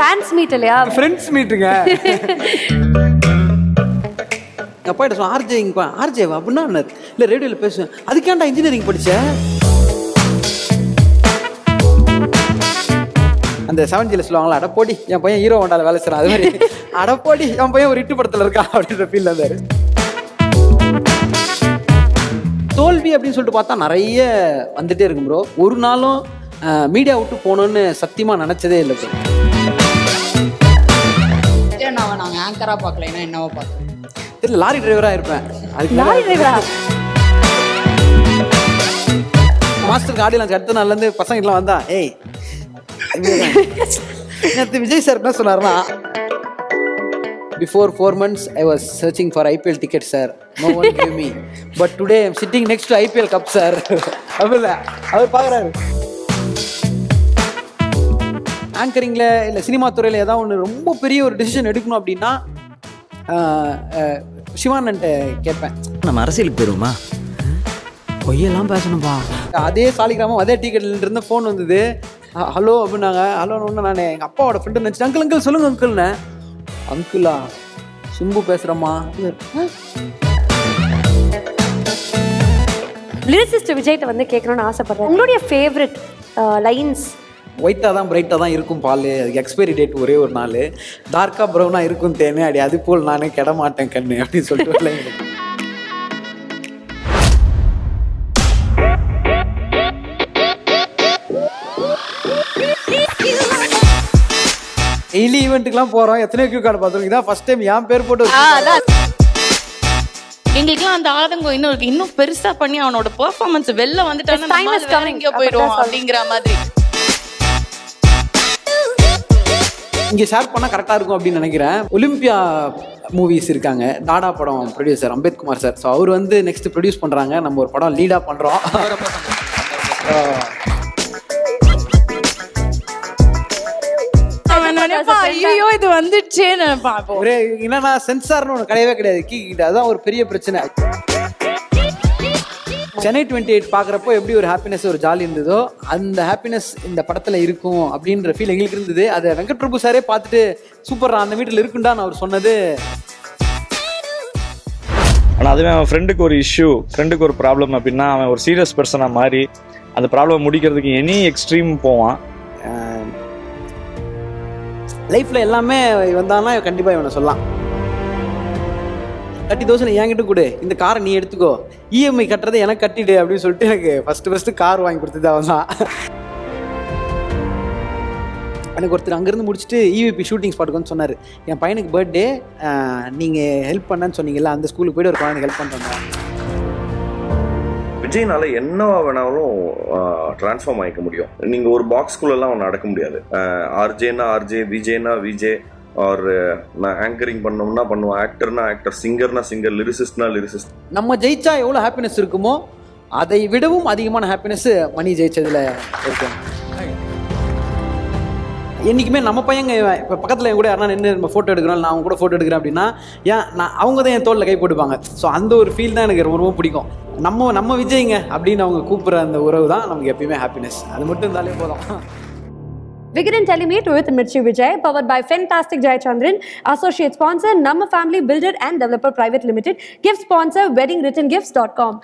Fans meet இல்லையா friends மீட்டுங்க எங்கள் அப்பா கிட்ட சொன்ன ஆர்ஜே இங்கே ஆர்ஜே அப்படின்னா இல்லை ரேடியோவில் பேசுவேன் அதுக்கேன்டா இன்ஜினியரிங் படிச்ச அந்த செவன் ஜியில் சொல்லுவாங்களா அடப்போடி என் பையன் ஹீரோ ஹோண்டால வேலை செய்றான் அது மாதிரி அடப்போடி என் பையன் ஒரு இட்டு படத்தில் இருக்கான் அப்படின்ற ஃபீல் இருந்தாரு தோல்வி அப்படின்னு சொல்லிட்டு பார்த்தா நிறைய வந்துட்டே இருக்கும் ப்ரோ ஒரு நாளும் மீடியா விட்டு போகணுன்னு சத்தியமாக நினச்சதே இல்லை ப்ரோ விஜயண்ணாவை நாங்கள் ஆங்கராக பார்க்கலைன்னா என்னவோ பார்த்தோம் தெரியல லாரி டிரைவராக இருப்பேன் அதுக்கு லாரி டிரைவரா மாஸ்டருக்கு ஆடியோ லான்ச் அடுத்த நாள்லேருந்து பசங்கலாம் வந்தா ஏய் நேற்று விஜய் சார் என்ன சொன்னார்னா before four months I was searching for IPL ticket sir no one give me but today I'm sitting next to IPL cup sir அப்படில்ல அவர் பார்க்குறாரு ஆங்கரிங்கில் இல்லை சினிமா துறையில் ஏதாவது ஒன்று ரொம்ப பெரிய ஒரு டிசிஷன் எடுக்கணும் அப்படின்னா சிவானன்ட்ட கேட்பேன் நம்ம அரசியலுக்கு போயிருவோமா பொய்யெல்லாம் பேசணும்பா அதே சாலிகிராமம் அதே டிக்கெட்ல இருந்து ஃபோன் வந்தது அ- ஹலோ அப்படின்னாங்க ஹலோ ஒன்று நான் எங்கள் அப்பாவோட ஃப்ரெண்டு நினச்சி அங்கிள் அங்கிள் சொல்லுங்க அங்கிள்னு அங்கிளா சிம்பு பேசுகிறம்மா லிரிசிஸ்ட் விஜய்கிட்ட வந்து கேட்கணும்னு ஆசைப்படுறேன் உங்களுடைய ஃபேவரட் லைன்ஸ் ஒயிட்டாக தான் பிரைட்டாக தான் இருக்கும் பால் அதுக்கு எக்ஸ்பைரி டேட் ஒரே ஒரு நாள் டார்க்காக ப்ரௌனாக இருக்கும் தேனே அடி அது போல் நானே கெட மாட்டேன் கண்ணு அப்படின்னு சொல்லிட்டு ஒரு line இருக்கு. டெய்லி ஈவெண்ட்டுக்குலாம் போகிறோம் எத்தனை கியூ கார்டு பார்த்துருக்கோம் இதான் ஃபர்ஸ்ட் டைம் என் பேர் போட்டு வச்சிருக்காங்க. எங்களுக்குலாம் அந்த ஆதங்கம் இன்னும் இருக்கு இன்னும் பெருசா பண்ணி அவனோட பெர்ஃபார்மன்ஸ் வெளில வந்துட்டானா His time நம்ம is அது வேற coming. எங்கேயோ போயிடுவோம் அப்படிதான் அப்படிங்கிற மாதிரி இங்கே ஷேர் பண்ணால் கரெக்டாக இருக்கும் அப்படின்னு நினைக்கிறேன் ஒலிம்பியா மூவிஸ் இருக்காங்க டாடா படம் ப்ரொடியூசர் அம்பேத்குமார் சார் ஸோ அவர் வந்து நெக்ஸ்ட் ப்ரொடியூஸ் பண்ணுறாங்க நம்ம ஒரு படம் லீடாக பண்ணுறோம் அவன் நினைப்பான் ஐயோ இது வந்துடுச்சேன்னு நினைப்பான் இப்போ ஒரே என்னன்னா சென்சார்னு ஒன்று கிடையவே கிடையாது கீ கிட்ட அதான் ஒரு பெரிய பிரச்சனை சென்னை டுவெண்ட்டி எயிட் பார்க்குறப்போ எப்படி ஒரு ஹாப்பினஸ் ஒரு ஜாலி இருந்ததோ அந்த ஹாப்பினஸ் இந்த படத்தில் இருக்கும் அப்படின்ற ஃபீல் எங்களுக்கு இருந்தது அதை வெங்கட் பிரபு சாரே பார்த்துட்டு சூப்பர் அந்த வீட்டில் இருக்குண்டான்னு அவர் சொன்னது ஆனால் அதுவே அவன் ஃப்ரெண்டுக்கு ஒரு இஷ்யூ ஃப்ரெண்டுக்கு ஒரு ப்ராப்ளம் அப்படின்னா அவன் ஒரு சீரியஸ் பர்சனாக மாறி அந்த ப்ராப்ளம் முடிக்கிறதுக்கு எனி எக்ஸ்ட்ரீம் போவான் லைஃப்பில் எல்லாமே வந்தான்னா கண்டிப்பாக இவனை சொல்லலாம் தேர்ட்டி தௌசண்ட் என்கிட்ட கொடு இந்த காரை நீ எடுத்துக்கோ இஎம்ஐ கட்டுறதை எனக்கு கட்டிடு அப்படின்னு சொல்லிட்டு எனக்கு ஃபஸ்ட்டு ஃபஸ்ட்டு கார் வாங்கி கொடுத்தது அவன் தான் எனக்கு ஒருத்தர் அங்கேருந்து முடிச்சுட்டு இவிபி ஷூட்டிங் ஸ்பாட்டுக்கு வந்து சொன்னார் என் பையனுக்கு பர்த்டே நீங்கள் ஹெல்ப் பண்ணேன்னு சொன்னீங்கல்ல அந்த ஸ்கூலுக்கு போயிட்டு ஒரு குழந்தைக்கு ஹெல்ப் பண்ணுறாங்க விஜய்னால என்ன வேணாலும் ட்ரான்ஸ்ஃபார்ம் ஆகிக்க முடியும் நீங்க ஒரு பாக்ஸ்குள்ளெல்லாம் அவன் நடக்க முடியாது ஆர்ஜேனா ஆர்ஜே விஜேனா விஜே ஆர் நான் ஆங்கரிங் பண்ணோம்னா பண்ணுவேன் ஆக்டர்னா ஆக்டர் சிங்கர்னா சிங்கர் லிரிசிஸ்ட்னா லிரிசிஸ்ட் நம்ம ஜெயிச்சா எவ்வளோ ஹாப்பினஸ் இருக்குமோ அதை விடவும் அதிகமான ஹாப்பினஸ் மணி ஜெயிச்சதுல இருக்கும் என்றைக்குமே நம்ம பையங்க இப்போ பக்கத்தில் என் கூட யாரா நின்று நம்ம ஃபோட்டோ எடுக்கிறோம் நான் அவங்க கூட ஃபோட்டோ எடுக்கிறேன் அப்படின்னா ஏன் நான் அவங்க தான் என் தோளில் கை போட்டுப்பாங்க ஸோ அந்த ஒரு ஃபீல் தான் எனக்கு ரொம்ப ரொம்ப பிடிக்கும் நம்ம நம்ம விஜய்ங்க அப்படின்னு அவங்க கூப்பிட்ற அந்த உறவு தான் நமக்கு எப்பயுமே ஹாப்பினஸ் அது மட்டும் இருந்தாலே போதும் Vigilant Telemate with Mirchi Vijay, powered by Fantastic Jayachandran, associate sponsor, Namma Family Builder and Developer Private Limited, gift sponsor, weddingwrittengifts.com.